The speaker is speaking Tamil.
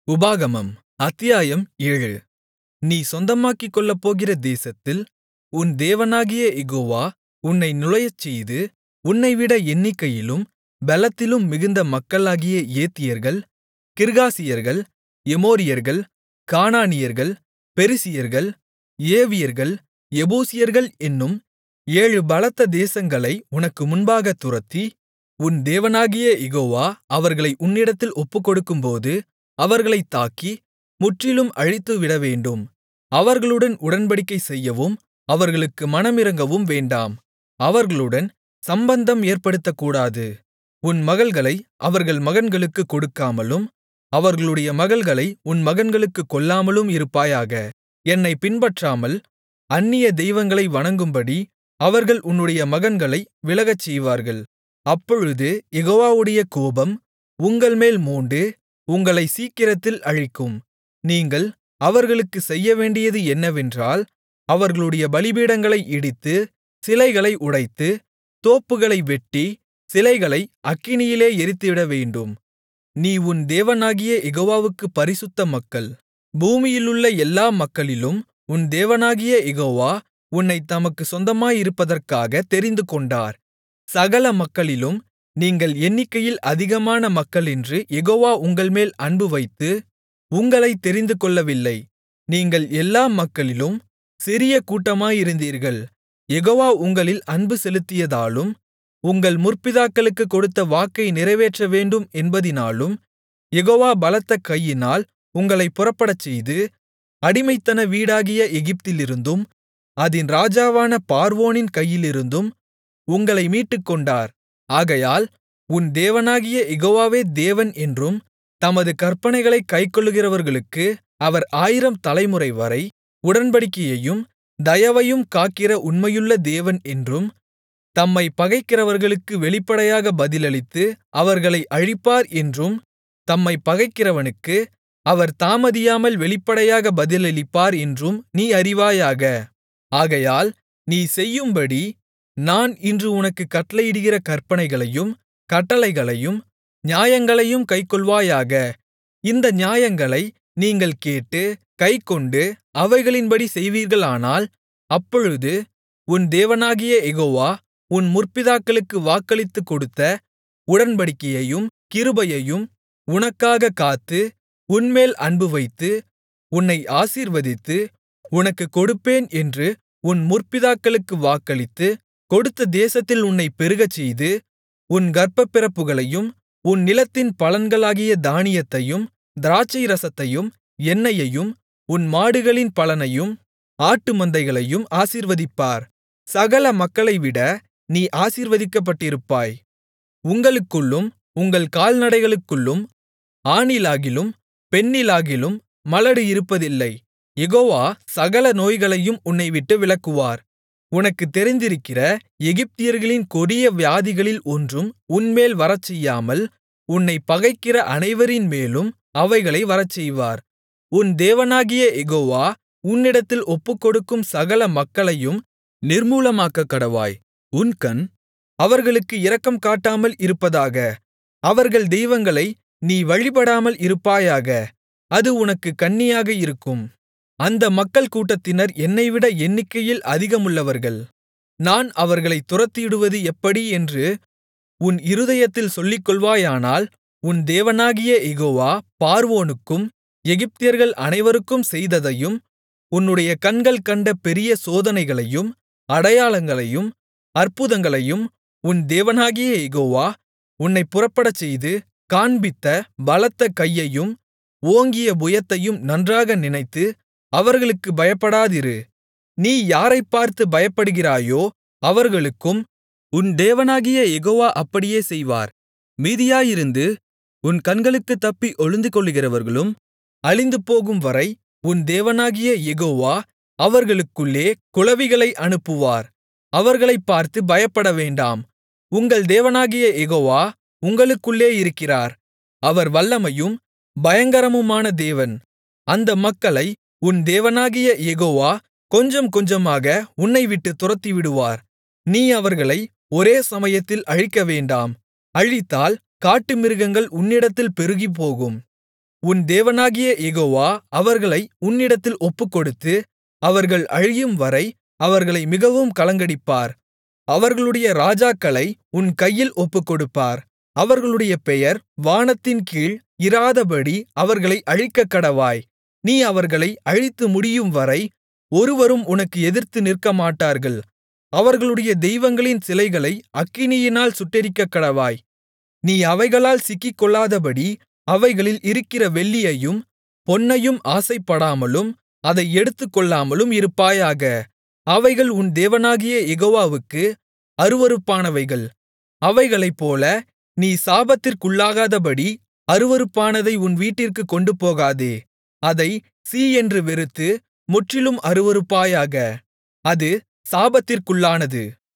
உபாகமம் அத்தியாயம் ஏழு நீ சொந்தமாக்கிக்கொள்ளப்போகிற தேசத்தில் உன் தேவனாகிய யெகோவா உன்னை நுழையச்செய்து உன்னைவிட எண்ணிக்கையிலும் பெலத்திலும் மிகுந்த மக்களாகிய ஏத்தியர்கள் கிர்காசியர்கள் எமோரியர்கள் கானானியர்கள் பெரிசியர்கள் ஏவியர்கள் எபூசியர்கள் என்னும் ஏழு பலத்த தேசங்களை உனக்கு முன்பாகத் துரத்தி உன் தேவனாகிய யெகோவா அவர்களை உன்னிடத்தில் ஒப்புக்கொடுக்கும்போது அவர்களைத் தாக்கி முற்றிலும் அழித்துவிடவேண்டும் அவர்களுடன் உடன்படிக்கை செய்யவும் அவர்களுக்கு மனமிரங்கவும் வேண்டாம் அவர்களுடன் சம்பந்தம் ஏற்படுத்தக்கூடாது உன் மகள்களை அவர்கள் மகன்களுக்குக் கொடுக்காமலும் அவர்களுடைய மகள்களை உன் மகன்களுக்குக் கொல்லாமலும் இருப்பாயாக என்னைப் பின்பற்றாமல் அந்நிய தெய்வங்களை வணங்கும்படி அவர்கள் உன்னுடைய மகன்களை விலகச்செய்வார்கள் அப்பொழுது யெகோவாவுடைய கோபம் உங்கள்மேல் மூண்டு உங்களைச் சீக்கிரத்தில் அழிக்கும் நீங்கள் அவர்களுக்குச் செய்யவேண்டியது என்னவென்றால் அவர்களுடைய பலிபீடங்களை இடித்து சிலைகளை உடைத்து தோப்புகளை வெட்டி சிலைகளை அக்கினியிலே எரித்துவிடவேண்டும் நீ உன் தேவனாகிய யெகோவாவுக்குப் பரிசுத்த மக்கள் பூமியிலுள்ள எல்லா மக்களிலும் உன் தேவனாகிய யெகோவா உன்னைத் தமக்குச் சொந்தமாயிருப்பதற்காகத் தெரிந்துகொண்டார் சகல மக்களிலும் நீங்கள் எண்ணிக்கையில் அதிகமான மக்களென்று யெகோவா உங்கள்மேல் அன்புவைத்து உங்களைத் தெரிந்துகொள்ளவில்லை நீங்கள் எல்லா மக்களிலும் சிறிய கூட்டமாயிருந்தீர்கள் யெகோவா உங்களில் அன்பு செலுத்தியதாலும் உங்கள் முற்பிதாக்களுக்குக் கொடுத்த வாக்கை நிறைவேற்றவேண்டும் என்பதினாலும் யெகோவா பலத்த கையினால் உங்களைப் புறப்படச்செய்து அடிமைத்தன வீடாகிய எகிப்திலிருந்தும் அதின் ராஜாவான பார்வோனின் கையிலிருந்தும் உங்களை மீட்டுக்கொண்டார் ஆகையால் உன் தேவனாகிய யெகோவாவே தேவன் என்றும் தமது கற்பனைகளைக் கைக்கொள்ளுகிறவர்களுக்கு அவர் ஆயிரம் தலைமுறைவரை உடன்படிக்கையையும் தயவையும் காக்கிற உண்மையுள்ள தேவன் என்றும் தம்மைப் பகைக்கிறவர்களுக்கு வெளிப்படையாக பதிலளித்து அவர்களை அழிப்பார் என்றும் தம்மைப் பகைக்கிறவனுக்கு அவர் தாமதியாமல் வெளிப்படையாக பதிலளிப்பார் என்றும் நீ அறிவாயாக ஆகையால் நீ செய்யும்படி நான் இன்று உனக்குக் கட்டளையிடுகிற கற்பனைகளையும் கட்டளைகளையும் நியாயங்களையும் கைக்கொள்வாயாக இந்த நியாயங்களை நீங்கள் கேட்டு கைக்கொண்டு அவைகளின்படி செய்வீர்களானால் அப்பொழுது உன் தேவனாகிய யெகோவா உன் முற்பிதாக்களுக்கு வாக்களித்துக் கொடுத்த உடன்படிக்கையையும் கிருபையையும் உனக்காகக் காத்து உன்மேல் அன்புவைத்து உன்னை ஆசீர்வதித்து உனக்குக் கொடுப்பேன் என்று உன் முற்பிதாக்களுக்கு வாக்களித்து கொடுத்த தேசத்தில் உன்னைப் பெருகச்செய்து உன் கர்ப்பப்பிறப்புகளையும் உன் நிலத்தின் பலன்களாகிய தானியத்தையும் திராட்சைரசத்தையும் எண்ணெயையும் உன் மாடுகளின் பலனையும் ஆட்டு மந்தைகளையும் ஆசீர்வதிப்பார் சகல மக்களைவிட நீ ஆசீர்வதிக்கப்பட்டிருப்பாய் உங்களுக்குள்ளும் உங்கள் கால்நடைகளுக்குள்ளும் ஆணிலாகிலும் பெண்ணிலாகிலும் மலடு இருப்பதில்லை யெகோவா சகல நோய்களையும் உன்னைவிட்டு விலக்குவார் உனக்குத் தெரிந்திருக்கிற எகிப்தியர்களின் கொடிய வியாதிகளில் ஒன்றும் உன்மேல் வரச்செய்யாமல் உன்னைப் பகைக்கிற அனைவரின் மேலும் அவைகளை வரச்செய்வார் உன் தேவனாகிய யெகோவா உன்னிடத்தில் ஒப்புக்கொடுக்கும் சகல மக்களையும் நிர்மூலமாக்கக்கடவாய் உன் கண் அவர்களுக்கு இரக்கம் காட்டாமல் இருப்பதாக அவர்கள் தெய்வங்களை நீ வழிபடாமல் இருப்பாயாக அது உனக்குக் கண்ணியாக இருக்கும் அந்த மக்கள் கூட்டத்தினர் என்னைவிட எண்ணிக்கையில் அதிகமுள்ளவர்கள் நான் அவர்களைத் துரத்திவிடுவது எப்படி என்று உன் இருதயத்தில் சொல்லிக்கொள்வாயானால் உன் தேவனாகிய யெகோவா பார்வோனுக்கும் எகிப்தியர்கள் அனைவருக்கும் செய்ததையும் உன்னுடைய கண்கள் கண்ட பெரிய சோதனைகளையும் அடையாளங்களையும் அற்புதங்களையும் உன் தேவனாகிய யெகோவா உன்னைப் புறப்படச்செய்து காண்பித்த பலத்த கையையும் ஓங்கிய புயத்தையும் நன்றாக நினைத்து அவர்களுக்கு பயப்படாதிரு நீ யாரைப் பார்த்து பயப்படுகிறாயோ அவர்களுக்கும் உன் தேவனாகிய யெகோவா அப்படியே செய்வார் மீதியாயிருந்து உன் கண்களுக்குத் தப்பி ஒளிந்துகொள்ளுகிறவர்களும் அழிந்துபோகும் வரை உன் தேவனாகிய யெகோவா அவர்களுக்குள்ளே குளவிகளை அனுப்புவார் அவர்களைப் பார்த்து பயப்படவேண்டாம் உங்கள் தேவனாகிய யெகோவா உங்களுக்குள்ளே இருக்கிறார் அவர் வல்லமையும் பயங்கரமுமான தேவன் அந்த மக்களை உன் தேவனாகிய யெகோவா கொஞ்சம் கொஞ்சமாக உன்னைவிட்டுத் துரத்திவிடுவார் நீ அவர்களை ஒரே சமயத்தில் அழிக்கவேண்டாம் அழித்தால் காட்டுமிருகங்கள் உன்னிடத்தில் பெருகிப்போகும் உன் தேவனாகிய யெகோவா அவர்களை உன்னிடத்தில் ஒப்புக்கொடுத்து அவர்கள் அழியும்வரை அவர்களை மிகவும் கலங்கடிப்பார் அவர்களுடைய ராஜாக்களை உன் கையில் ஒப்புக்கொடுப்பார் அவர்களுடைய பெயர் வானத்தின்கீழ் இராதபடி அவர்களை அழிக்கக்கடவாய் நீ அவர்களை அழித்து முடியும்வரை ஒருவரும் உனக்கு எதிர்த்து நிற்கமாட்டார்கள் அவர்களுடைய தெய்வங்களின் சிலைகளை அக்கினியினால் சுட்டெரிக்கக்கடவாய் நீ அவைகளால் சிக்கிக்கொள்ளாதபடி அவைகளில் இருக்கிற வெள்ளியையும் பொன்னையும் ஆசைப்படாமலும் அதை எடுத்துக்கொள்ளாமலும் இருப்பாயாக அவைகள் உன் தேவனாகிய யெகோவாவுக்கு அருவருப்பானவைகள் அவைகளைப்போல நீ சாபத்திற்குள்ளாகாதபடி அருவருப்பானதை உன் வீட்டிற்குக் கொண்டுபோகாதே அதைச் சீ என்று வெறுத்து முற்றிலும் அருவருப்பாயாக அது சாபத்திற்குள்ளானது